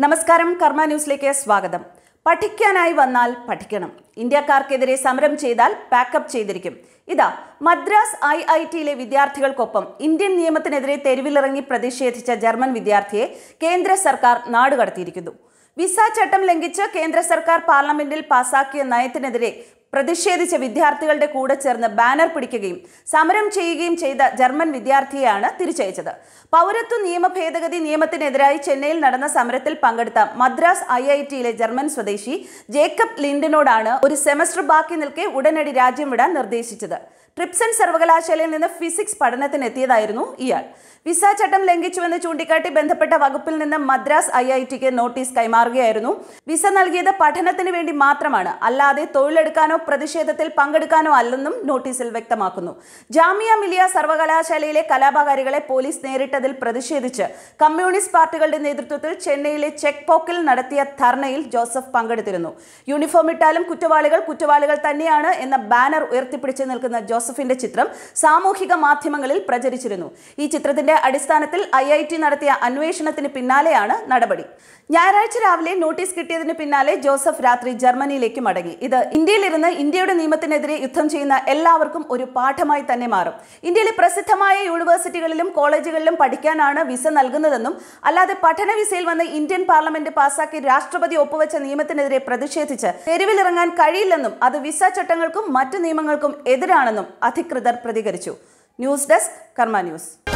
നമസ്കാരം കർമ്മ ന്യൂസിലേക്ക് സ്വാഗതം പഠിക്കാനായി വന്നാൽ പഠിക്കണം ഇന്ത്യക്കാർക്കെതിരെ സമരം ചെയ്താൽ പാക്കപ്പ് ചെയ്തിരിക്കും ഇതാ മദ്രാസ് ഐ ഐ ടിയിലെ വിദ്യാർത്ഥികൾക്കൊപ്പം ഇന്ത്യൻ നിയമത്തിനെതിരെ തെരുവിലിറങ്ങി പ്രതിഷേധിച്ച ജർമ്മൻ വിദ്യാർത്ഥിയെ കേന്ദ്ര സർക്കാർ നാടുകടത്തിയിരിക്കുന്നു വിസ ചട്ടം ലംഘിച്ച് കേന്ദ്ര സർക്കാർ പാർലമെന്റിൽ പാസാക്കിയ നയത്തിനെതിരെ പ്രതിഷേധിച്ച വിദ്യാർത്ഥികളുടെ കൂടെ ചേർന്ന് ബാനർ പിടിക്കുകയും സമരം ചെയ്യുകയും ചെയ്ത ജർമ്മൻ വിദ്യാർത്ഥിയെയാണ് തിരിച്ചയച്ചത് പൗരത്വ നിയമ ഭേദഗതി നിയമത്തിനെതിരായി ചെന്നൈയിൽ നടന്ന സമരത്തിൽ പങ്കെടുത്ത മദ്രാസ് ഐ ഐ ടിയിലെ ജർമ്മൻ സ്വദേശി ജേക്കബ് ലിൻഡിനോടാണ് ഒരു സെമസ്റ്റർ ബാക്കി നിൽക്കെ ഉടനടി രാജ്യം വിടാൻ നിർദ്ദേശിച്ചത് ട്രിപ്സൺ സർവകലാശാലയിൽ നിന്ന് ഫിസിക്സ് പഠനത്തിനെത്തിയതായിരുന്നു ഇയാൾ വിസ ചട്ടം ലംഘിച്ചുവെന്ന് ചൂണ്ടിക്കാട്ടി ബന്ധപ്പെട്ട വകുപ്പിൽ നിന്ന് മദ്രാസ് ഐ ഐ ടിക്ക് നോട്ടീസ് കൈമാറുകയായിരുന്നു വിസ നൽകിയത് പഠനത്തിന് വേണ്ടി മാത്രമാണ് അല്ലാതെ തൊഴിലെടുക്കാനോ പ്രതിഷേധത്തിൽ പങ്കെടുക്കാനോ അല്ലെന്നും നോട്ടീസിൽ വ്യക്തമാക്കുന്നു ജാമിയ മിലിയ സർവകലാശാലയിലെ കലാപകാരികളെ പോലീസ് നേരിട്ടതിൽ പ്രതിഷേധിച്ച് കമ്മ്യൂണിസ്റ്റ് പാർട്ടികളുടെ നേതൃത്വത്തിൽ ചെന്നൈയിലെ ചെക്ക് പോക്കിൽ നടത്തിയ ധർണയിൽ ജോസഫ് പങ്കെടുത്തിരുന്നു യൂണിഫോം ഇട്ടാലും കുറ്റവാളികൾ കുറ്റവാളികൾ തന്നെയാണ് എന്ന ബാനർ ഉയർത്തിപ്പിടിച്ച് നിൽക്കുന്ന ജോസഫിന്റെ ചിത്രം സാമൂഹിക മാധ്യമങ്ങളിൽ പ്രചരിച്ചിരുന്നു ഈ ചിത്രത്തിന്റെ അടിസ്ഥാനത്തിൽ ഐ ഐ ടി നടത്തിയ അന്വേഷണത്തിന് പിന്നാലെയാണ് നടപടി ഞായറാഴ്ച രാവിലെ നോട്ടീസ് കിട്ടിയതിന് പിന്നാലെ ജോസഫ് രാത്രി ജർമ്മനിയിലേക്ക് മടങ്ങി ഇത് ഇന്ത്യയിലിരുന്ന് ഇന്ത്യയുടെ നിയമത്തിനെതിരെ യുദ്ധം ചെയ്യുന്ന എല്ലാവർക്കും ഒരു പാഠമായി തന്നെ മാറും ഇന്ത്യയിലെ പ്രസിദ്ധമായ യൂണിവേഴ്സിറ്റികളിലും കോളേജുകളിലും പഠിക്കാനാണ് വിസ നൽകുന്നതെന്നും അല്ലാതെ പഠന വിസയിൽ വന്ന് ഇന്ത്യൻ പാർലമെന്റ് പാസാക്കി രാഷ്ട്രപതി ഒപ്പുവെച്ച നിയമത്തിനെതിരെ പ്രതിഷേധിച്ച് തെരുവിലിറങ്ങാൻ കഴിയില്ലെന്നും അത് വിസ ചട്ടങ്ങൾക്കും മറ്റു നിയമങ്ങൾക്കും എതിരാണെന്നും അധികൃതർ പ്രതികരിച്ചു ന്യൂസ് ഡെസ്ക് കർമ്മ ന്യൂസ്